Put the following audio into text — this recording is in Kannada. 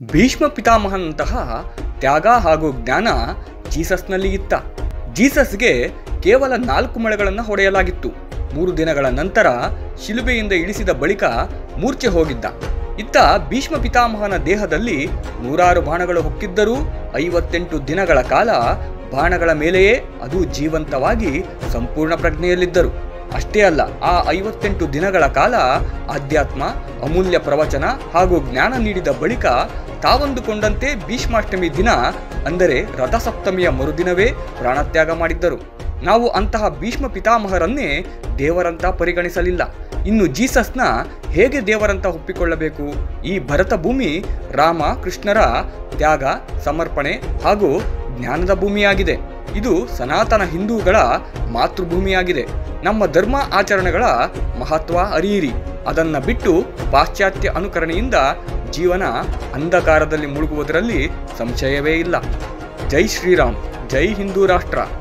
ಭೀಷ್ಮ ಪಿತಾಮಹನಂತಹ ತ್ಯಾಗ ಹಾಗೂ ಜ್ಞಾನ ಜೀಸಸ್ನಲ್ಲಿ ಇತ್ತ ಜೀಸಸ್ಗೆ ಕೇವಲ ನಾಲ್ಕು ಮೊಳೆಗಳನ್ನು ಹೊಡೆಯಲಾಗಿತ್ತು ಮೂರು ದಿನಗಳ ನಂತರ ಶಿಲುಬೆಯಿಂದ ಇಳಿಸಿದ ಬಳಿಕ ಮೂರ್ಛೆ ಹೋಗಿದ್ದ ಇತ್ತ ಭೀಷ್ಮ ಪಿತಾಮಹನ ದೇಹದಲ್ಲಿ ನೂರಾರು ಬಾಣಗಳು ಹೊಕ್ಕಿದ್ದರೂ ಐವತ್ತೆಂಟು ದಿನಗಳ ಕಾಲ ಬಾಣಗಳ ಮೇಲೆಯೇ ಅದು ಜೀವಂತವಾಗಿ ಸಂಪೂರ್ಣ ಪ್ರಜ್ಞೆಯಲ್ಲಿದ್ದರು ಅಷ್ಟೇ ಅಲ್ಲ ಆ ಐವತ್ತೆಂಟು ದಿನಗಳ ಕಾಲ ಆಧ್ಯಾತ್ಮ ಅಮೂಲ್ಯ ಪ್ರವಚನ ಹಾಗೂ ಜ್ಞಾನ ನೀಡಿದ ಬಳಿಕ ತಾವಂದುಕೊಂಡಂತೆ ಭೀಷ್ಮಾಷ್ಟಮಿ ದಿನ ಅಂದರೆ ರಥಸಪ್ತಮಿಯ ಮರುದಿನವೇ ಪ್ರಾಣತ್ಯಾಗ ಮಾಡಿದ್ದರು ನಾವು ಅಂತಹ ಭೀಷ್ಮ ಪಿತಾಮಹರನ್ನೇ ದೇವರಂತ ಪರಿಗಣಿಸಲಿಲ್ಲ ಇನ್ನು ಜೀಸಸ್ನ ಹೇಗೆ ದೇವರಂತ ಒಪ್ಪಿಕೊಳ್ಳಬೇಕು ಈ ಭರತ ಭೂಮಿ ರಾಮ ಕೃಷ್ಣರ ತ್ಯಾಗ ಸಮರ್ಪಣೆ ಹಾಗೂ ಜ್ಞಾನದ ಭೂಮಿಯಾಗಿದೆ ಇದು ಸನಾತನ ಹಿಂದೂಗಳ ಮಾತೃಭೂಮಿಯಾಗಿದೆ ನಮ್ಮ ಧರ್ಮ ಆಚರಣೆಗಳ ಮಹತ್ವ ಅರಿಯಿರಿ ಅದನ್ನ ಬಿಟ್ಟು ಪಾಶ್ಚಾತ್ಯ ಅನುಕರಣೆಯಿಂದ ಜೀವನ ಅಂಧಕಾರದಲ್ಲಿ ಮುಳುಗುವುದರಲ್ಲಿ ಸಂಶಯವೇ ಇಲ್ಲ ಜೈ ಶ್ರೀರಾಮ್ ಜೈ ಹಿಂದೂ ರಾಷ್ಟ್ರ